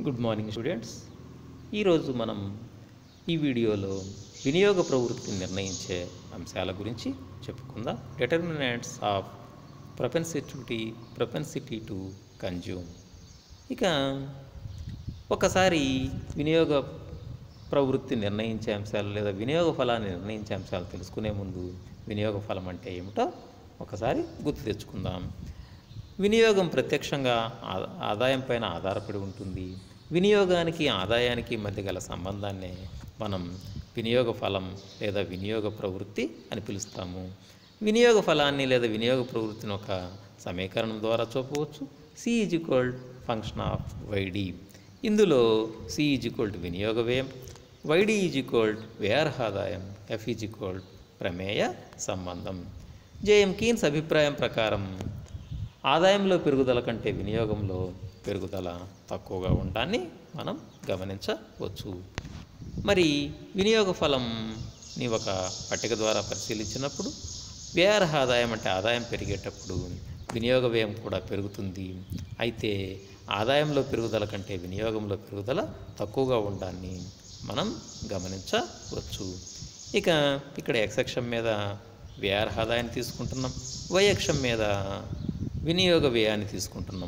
good morning students ఈరోజు మనం ఈ వీడియోలో వినియోగ ప్రవృత్తిని నిర్ణయించే అంశాల గురించి చెప్పుకుందాం determinants of propensity propensity to consume ఇక ఒకసారి వినియోగ ప్రవృత్తి నిర్ణయించే అంశాలు లేదా వినియోగ ఫలాన్ని నిర్ణయించే అంశాలు తెలుసుకునే ముందు వినియోగ ఫలం అంటే ఏమిటో ఒకసారి గుర్తు తెచ్చుకుందాం వినియోగం ప్రత్యక్షంగా ఆ- ఆదాయం పైన ఆధారపడి ఉంటుంది వినియోగానికి ఆదాయానికి మధ్య గల సంబంధాన్ని మనం వినియోగ ఫలం లేదా వినియోగ ప్రవృత్తి అని పిలుస్తాము వినియోగ ఫలాన్ని లేదా వినియోగ ప్రవృత్తిని ఒక సమీకరణం ద్వారా చూపవచ్చు C is equal function of YD ఇందులో సి ఈజ్ ఈక్వల్ టు వినియోగ వ్యయం వైడి ఈజ్ ఈక్వల్ వ్యయార్ ఆదాయం ఎఫ్ ఈజ్ ఈక్వల్ ప్రమేయ సంబంధం జేఎం కీన్స్ అభిప్రాయం ప్రకారం ఆదాయంలో పెరుగుదల కంటే వినియోగంలో పెరుగుదల తక్కువగా ఉండడాన్ని మనం గమనించవచ్చు మరి వినియోగ ఫలంని ఒక పట్టిక ద్వారా పరిశీలించినప్పుడు వ్యయార్హ ఆదాయం అంటే ఆదాయం పెరిగేటప్పుడు వినియోగ వ్యయం కూడా పెరుగుతుంది అయితే ఆదాయంలో పెరుగుదల కంటే వినియోగంలో పెరుగుదల తక్కువగా ఉండడాన్ని మనం గమనించవచ్చు ఇక ఇక్కడ ఎక్స్ అక్షం మీద వ్యయార్హ ఆదాయాన్ని తీసుకుంటున్నాం వై అక్షం మీద వినియోగ వ్యయాన్ని తీసుకుంటున్నాం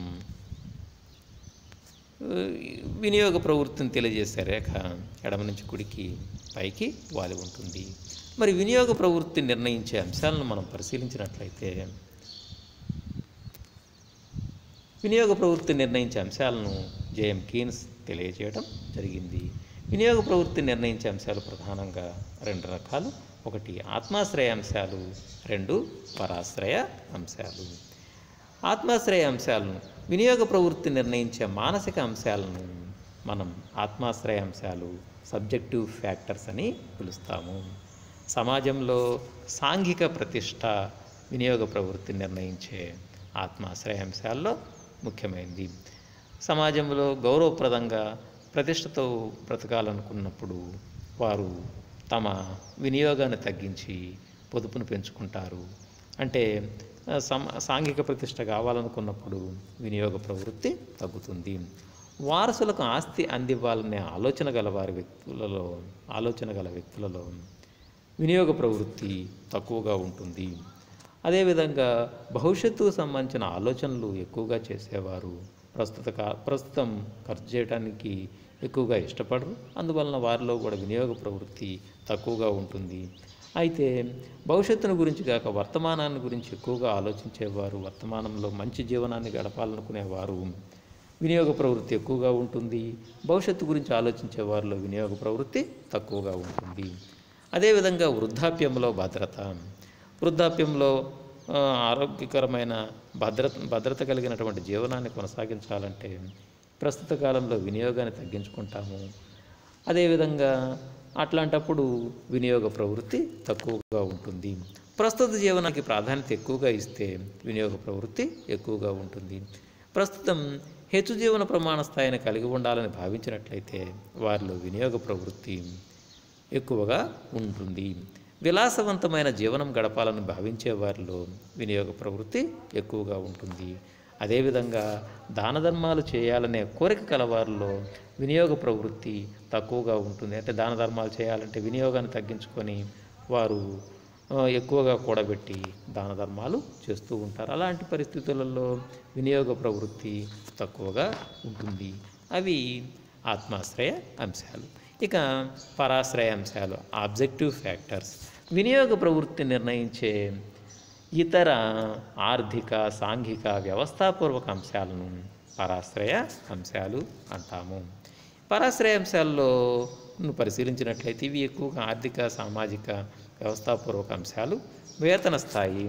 వినియోగ ప్రవృత్తిని తెలియజేసే రేఖ ఎడమ నుంచి కుడికి పైకి వాలి ఉంటుంది మరి వినియోగ ప్రవృత్తిని నిర్ణయించే అంశాలను మనం పరిశీలించినట్లయితే వినియోగ ప్రవృత్తి నిర్ణయించే అంశాలను జేఎం కీన్స్ తెలియజేయడం జరిగింది వినియోగ ప్రవృత్తి నిర్ణయించే అంశాలు ప్రధానంగా రెండు రకాలు ఒకటి ఆత్మాశ్రయ అంశాలు రెండు పరాశ్రయ అంశాలు ఆత్మాశ్రయ అంశాలను వినియోగ ప్రవృత్తి నిర్ణయించే మానసిక అంశాలను మనం ఆత్మాశ్రయ అంశాలు సబ్జెక్టివ్ ఫ్యాక్టర్స్ అని పిలుస్తాము సమాజంలో సాంఘిక ప్రతిష్ట వినియోగ ప్రవృత్తి నిర్ణయించే ఆత్మాశ్రయ అంశాల్లో ముఖ్యమైనది సమాజంలో గౌరవప్రదంగా ప్రతిష్టతో బ్రతకాలనుకున్నప్పుడు వారు తమ వినియోగాన్ని తగ్గించి పొదుపును పెంచుకుంటారు అంటే ఆ, సమ సాంఘిక ప్రతిష్ట కావాలనుకున్నప్పుడు వినియోగ ప్రవృత్తి తగ్గుతుంది వారసులకు ఆస్తి అందివ్వాలనే ఆలోచన గల వారి వ్యక్తులలో ఆలోచన గల వ్యక్తులలో వినియోగ ప్రవృత్తి తక్కువగా ఉంటుంది అదేవిధంగా భవిష్యత్తుకు సంబంధించిన ఆలోచనలు ఎక్కువగా చేసేవారు ప్రస్తుత కా ప్రస్తుతం ఖర్చు చేయడానికి ఎక్కువగా ఇష్టపడరు అందువలన వారిలో కూడా వినియోగ ప్రవృత్తి తక్కువగా ఉంటుంది అయితే భవిష్యత్తును గురించి కాక వర్తమానాన్ని గురించి ఎక్కువగా ఆలోచించేవారు వర్తమానంలో మంచి జీవనాన్ని గడపాలనుకునేవారు వినియోగ ప్రవృత్తి ఎక్కువగా ఉంటుంది భవిష్యత్తు గురించి ఆలోచించే వారిలో వినియోగ ప్రవృత్తి తక్కువగా ఉంటుంది అదేవిధంగా వృద్ధాప్యంలో భద్రత వృద్ధాప్యంలో ఆ, ఆరోగ్యకరమైన భద్రత భద్రత కలిగినటువంటి జీవనాన్ని కొనసాగించాలంటే ప్రస్తుత కాలంలో వినియోగాన్ని తగ్గించుకుంటాము అదేవిధంగా అట్లాంటప్పుడు వినియోగ ప్రవృత్తి తక్కువగా ఉంటుంది ప్రస్తుత జీవనానికి ప్రాధాన్యత ఎక్కువగా ఇస్తే వినియోగ ప్రవృత్తి ఎక్కువగా ఉంటుంది ప్రస్తుతం హెచ్చు జీవన ప్రమాణ స్థాయిని కలిగి ఉండాలని భావించినట్లయితే వారిలో వినియోగ ప్రవృత్తి ఎక్కువగా ఉంటుంది విలాసవంతమైన జీవనం గడపాలని భావించే వారిలో వినియోగ ప్రవృత్తి ఎక్కువగా ఉంటుంది అదేవిధంగా దాన ధర్మాలు చేయాలనే కోరిక కలవారిలో వినియోగ ప్రవృత్తి తక్కువగా ఉంటుంది అంటే దాన ధర్మాలు చేయాలంటే వినియోగాన్ని తగ్గించుకొని వారు ఆ, ఎక్కువగా కూడబెట్టి దాన ధర్మాలు చేస్తూ ఉంటారు అలాంటి పరిస్థితులలో వినియోగ ప్రవృత్తి తక్కువగా ఉంటుంది అవి ఆత్మాశ్రయ అంశాలు ఇక పరాశ్రయ అంశాలు ఆబ్జెక్టివ్ ఫ్యాక్టర్స్ వినియోగ ప్రవృత్తి నిర్ణయించే ఇతర ఆర్థిక సాంఘిక వ్యవస్థాపూర్వక అంశాలను పరాశ్రయ అంశాలు అంటాము పరాశ్రయ అంశాల్లో ను పరిశీలించినట్లయితే ఇవి ఎక్కువగా ఆర్థిక సామాజిక వ్యవస్థాపూర్వక అంశాలు వేతన స్థాయి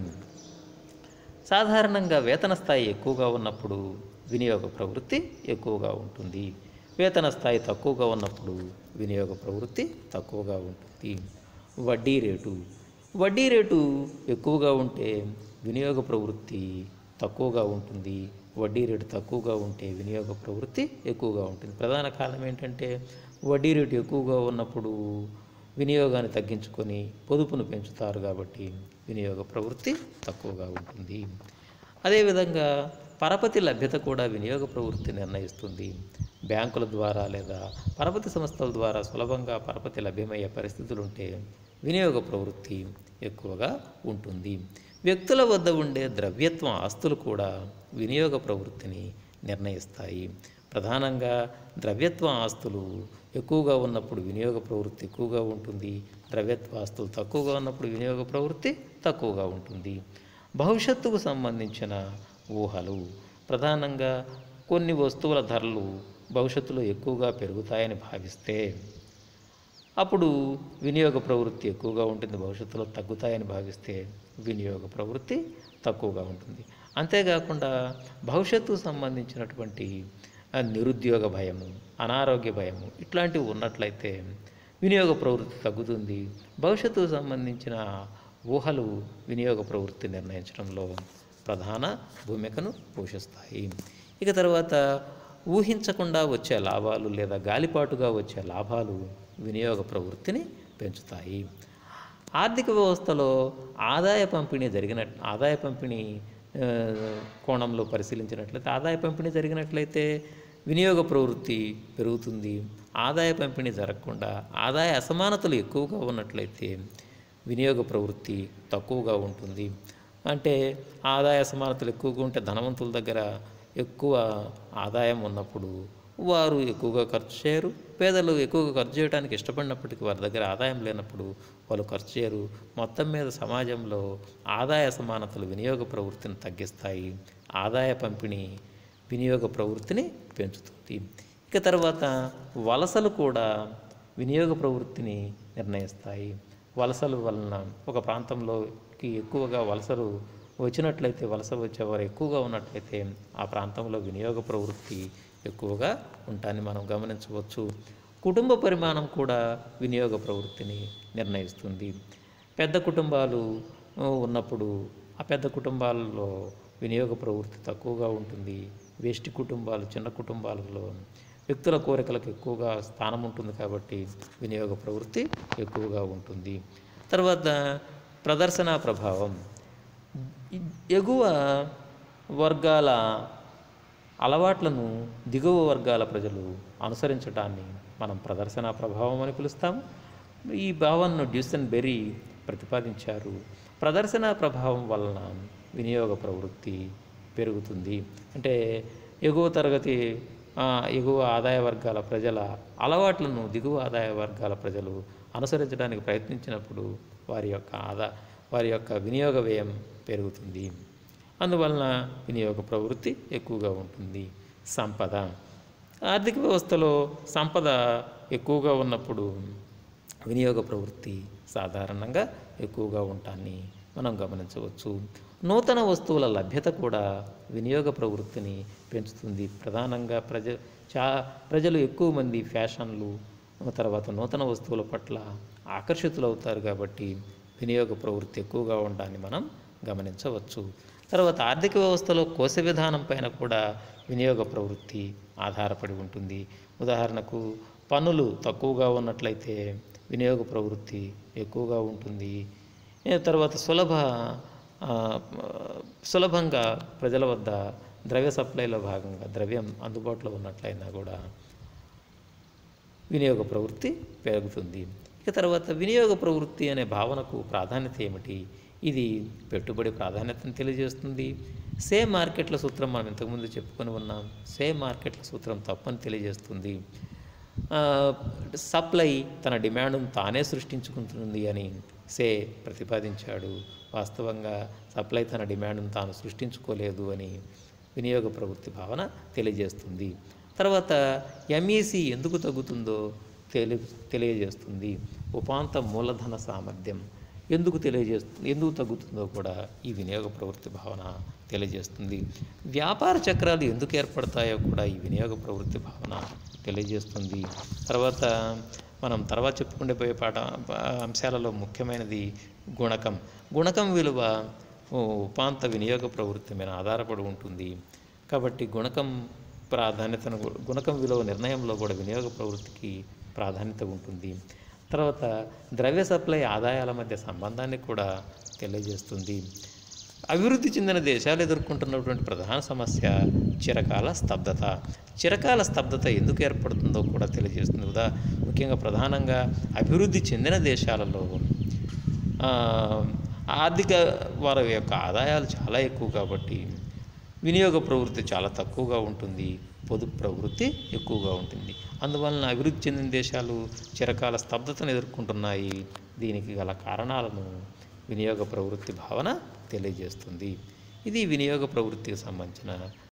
సాధారణంగా వేతన స్థాయి ఎక్కువగా ఉన్నప్పుడు వినియోగ ప్రవృత్తి ఎక్కువగా ఉంటుంది వేతన స్థాయి తక్కువగా ఉన్నప్పుడు వినియోగ ప్రవృత్తి తక్కువగా ఉంటుంది వడ్డీ రేటు వడ్డీ రేటు ఎక్కువగా ఉంటే వినియోగ ప్రవృత్తి తక్కువగా ఉంటుంది వడ్డీ రేటు తక్కువగా ఉంటే వినియోగ ప్రవృత్తి ఎక్కువగా ఉంటుంది ప్రధాన కారణం ఏంటంటే వడ్డీ రేటు ఎక్కువగా ఉన్నప్పుడు వినియోగాన్ని తగ్గించుకొని పొదుపును పెంచుతారు కాబట్టి వినియోగ ప్రవృత్తి తక్కువగా ఉంటుంది అదేవిధంగా పరపతి లభ్యత కూడా వినియోగ ప్రవృత్తి నిర్ణయిస్తుంది బ్యాంకుల ద్వారా లేదా పరపతి సంస్థల ద్వారా సులభంగా పరపతి లభ్యమయ్యే పరిస్థితులు ఉంటే వినియోగ ప్రవృత్తి ఎక్కువగా ఉంటుంది వ్యక్తుల వద్ద ఉండే ద్రవ్యత్వం ఆస్తులు కూడా వినియోగ ప్రవృత్తిని నిర్ణయిస్తాయి ప్రధానంగా ద్రవ్యత్వ ఆస్తులు ఎక్కువగా ఉన్నప్పుడు వినియోగ ప్రవృత్తి ఎక్కువగా ఉంటుంది ద్రవ్యత్వ ఆస్తులు తక్కువగా ఉన్నప్పుడు వినియోగ ప్రవృత్తి తక్కువగా ఉంటుంది భవిష్యత్తుకు సంబంధించిన ఊహలు ప్రధానంగా కొన్ని వస్తువుల ధరలు భవిష్యత్తులో ఎక్కువగా పెరుగుతాయని భావిస్తే అప్పుడు వినియోగ ప్రవృత్తి ఎక్కువగా ఉంటుంది భవిష్యత్తులో తగ్గుతాయని భావిస్తే వినియోగ ప్రవృత్తి తక్కువగా ఉంటుంది అంతేకాకుండా భవిష్యత్తుకు సంబంధించినటువంటి ఆ, నిరుద్యోగ భయము అనారోగ్య భయము ఇట్లాంటివి ఉన్నట్లయితే వినియోగ ప్రవృత్తి తగ్గుతుంది భవిష్యత్తుకు సంబంధించిన ఊహలు వినియోగ ప్రవృత్తి నిర్ణయించడంలో ప్రధాన భూమికను పోషిస్తాయి ఇక తర్వాత ఊహించకుండా వచ్చే లాభాలు లేదా గాలిపాటుగా వచ్చే లాభాలు వినియోగ ప్రవృత్తిని పెంచుతాయి ఆర్థిక వ్యవస్థలో ఆదాయ పంపిణీ జరిగిన ఆదాయ పంపిణీ ఆ, కోణంలో పరిశీలించినట్లయితే ఆదాయ పంపిణీ జరిగినట్లయితే వినియోగ ప్రవృత్తి పెరుగుతుంది ఆదాయ పంపిణీ జరగకుండా ఆదాయ అసమానతలు ఎక్కువగా ఉన్నట్లయితే వినియోగ ప్రవృత్తి తక్కువగా ఉంటుంది అంటే ఆదాయ అసమానతలు ఎక్కువగా ఉంటే ధనవంతుల దగ్గర ఎక్కువ ఆదాయం ఉన్నప్పుడు వారు ఎక్కువగా ఖర్చు చేయరు పేదలు ఎక్కువగా ఖర్చు చేయడానికి ఇష్టపడినప్పటికీ వారి దగ్గర ఆదాయం లేనప్పుడు వాళ్ళు ఖర్చు చేయరు మొత్తం మీద సమాజంలో ఆదాయ సమానతలు వినియోగ ప్రవృత్తిని తగ్గిస్తాయి ఆదాయ పంపిణీ వినియోగ ప్రవృత్తిని పెంచుతుంది ఇక తర్వాత వలసలు కూడా వినియోగ ప్రవృత్తిని నిర్ణయిస్తాయి వలసల వలన ఒక ప్రాంతంలోకి ఎక్కువగా వలసలు వచ్చినట్లయితే వలస వచ్చేవారు ఎక్కువగా ఉన్నట్లయితే ఆ ప్రాంతంలో వినియోగ ప్రవృత్తి ఎక్కువగా ఉంటాన్ని మనం గమనించవచ్చు కుటుంబ పరిమాణం కూడా వినియోగ ప్రవృత్తిని నిర్ణయిస్తుంది పెద్ద కుటుంబాలు ఆ, ఉన్నప్పుడు ఆ పెద్ద కుటుంబాలలో వినియోగ ప్రవృత్తి తక్కువగా ఉంటుంది వేష్టి కుటుంబాలు చిన్న కుటుంబాలలో వ్యక్తుల కోరికలకు ఎక్కువగా స్థానం ఉంటుంది కాబట్టి వినియోగ ప్రవృత్తి ఎక్కువగా ఉంటుంది తర్వాత ప్రదర్శన ప్రభావం ఎగువ వర్గాల అలవాట్లను దిగువ వర్గాల ప్రజలు అనుసరించడాన్ని మనం ప్రదర్శన ప్రభావం అని పిలుస్తాము ఈ భావనను డ్యూసన్ బెర్రీ ప్రతిపాదించారు ప్రదర్శన ప్రభావం వలన వినియోగ ప్రవృత్తి పెరుగుతుంది అంటే ఎగువ తరగతి ఆ, ఎగువ ఆదాయ వర్గాల ప్రజల అలవాట్లను దిగువ ఆదాయ వర్గాల ప్రజలు అనుసరించడానికి ప్రయత్నించినప్పుడు వారి యొక్క ఆదా వారి యొక్క వినియోగ వ్యయం పెరుగుతుంది అందువలన వినియోగ ప్రవృత్తి ఎక్కువగా ఉంటుంది సంపద ఆర్థిక వ్యవస్థలో సంపద ఎక్కువగా ఉన్నప్పుడు వినియోగ ప్రవృత్తి సాధారణంగా ఎక్కువగా ఉంటాన్ని మనం గమనించవచ్చు నూతన వస్తువుల లభ్యత కూడా వినియోగ ప్రవృత్తిని పెంచుతుంది ప్రధానంగా ప్రజ చా ప్రజలు ఎక్కువ మంది ఫ్యాషన్లు తర్వాత నూతన వస్తువుల పట్ల ఆకర్షితులవుతారు కాబట్టి వినియోగ ప్రవృత్తి ఎక్కువగా ఉండడాన్ని మనం గమనించవచ్చు తర్వాత ఆర్థిక వ్యవస్థలో కోశ విధానం పైన కూడా వినియోగ ప్రవృత్తి ఆధారపడి ఉంటుంది ఉదాహరణకు పన్నులు తక్కువగా ఉన్నట్లయితే వినియోగ ప్రవృత్తి ఎక్కువగా ఉంటుంది ఏ తర్వాత సులభ ఆ, సులభంగా ప్రజల వద్ద ద్రవ్య సప్లైలో భాగంగా ద్రవ్యం అందుబాటులో ఉన్నట్లయినా కూడా వినియోగ ప్రవృత్తి పెరుగుతుంది ఇక తర్వాత వినియోగ ప్రవృత్తి అనే భావనకు ప్రాధాన్యత ఏమిటి ఇది పెట్టుబడి ప్రాధాన్యతను తెలియజేస్తుంది సేమ్ మార్కెట్ల సూత్రం మనం ఇంతకుముందు చెప్పుకొని ఉన్నాం సేమ్ మార్కెట్ల సూత్రం తప్పని తెలియజేస్తుంది ఆ, సప్లై తన డిమాండ్ను తానే సృష్టించుకుంటుంది అని సే ప్రతిపాదించాడు వాస్తవంగా సప్లై తన డిమాండ్ను తాను సృష్టించుకోలేదు అని వినియోగ ప్రవృత్తి భావన తెలియజేస్తుంది తర్వాత ఎంఈసి ఎందుకు తగ్గుతుందో తెలి తెలియజేస్తుంది ఉపాంత మూలధన సామర్థ్యం ఎందుకు తెలియజేస్తుంది ఎందుకు తగ్గుతుందో కూడా ఈ వినియోగ ప్రవృత్తి భావన తెలియజేస్తుంది వ్యాపార చక్రాలు ఎందుకు ఏర్పడతాయో కూడా ఈ వినియోగ ప్రవృత్తి భావన తెలియజేస్తుంది తర్వాత మనం తర్వాత చెప్పుకుంటే పోయే పాఠ అంశాలలో ముఖ్యమైనది గుణకం గుణకం విలువ ఓ ఉపాంత వినియోగ ప్రవృత్తి మీద ఆధారపడి ఉంటుంది కాబట్టి గుణకం ప్రాధాన్యతను కూడా- గుణకం విలువ నిర్ణయంలో కూడా వినియోగ ప్రవృత్తికి ప్రాధాన్యత ఉంటుంది తర్వాత ద్రవ్య సప్లై ఆదాయాల మధ్య సంబంధాన్ని కూడా తెలియజేస్తుంది అభివృద్ధి చెందిన దేశాలు ఎదుర్కొంటున్నటువంటి ప్రధాన సమస్య చిరకాల స్తబ్దత చిరకాల స్తబ్దత ఎందుకు ఏర్పడుతుందో కూడా తెలియజేస్తుంది ఉదా ముఖ్యంగా ప్రధానంగా అభివృద్ధి చెందిన దేశాలలో ఆ, ఆర్థిక వారి యొక్క ఆదాయాలు చాలా ఎక్కువ కాబట్టి వినియోగ ప్రవృత్తి చాలా తక్కువగా ఉంటుంది పొదుపు ప్రవృత్తి ఎక్కువగా ఉంటుంది అందువలన అభివృద్ధి చెందిన దేశాలు చిరకాల స్తబ్దతను ఎదుర్కొంటున్నాయి దీనికి గల కారణాలను వినియోగ ప్రవృత్తి భావన తెలియజేస్తుంది ఇది వినియోగ ప్రవృత్తికి సంబంధించిన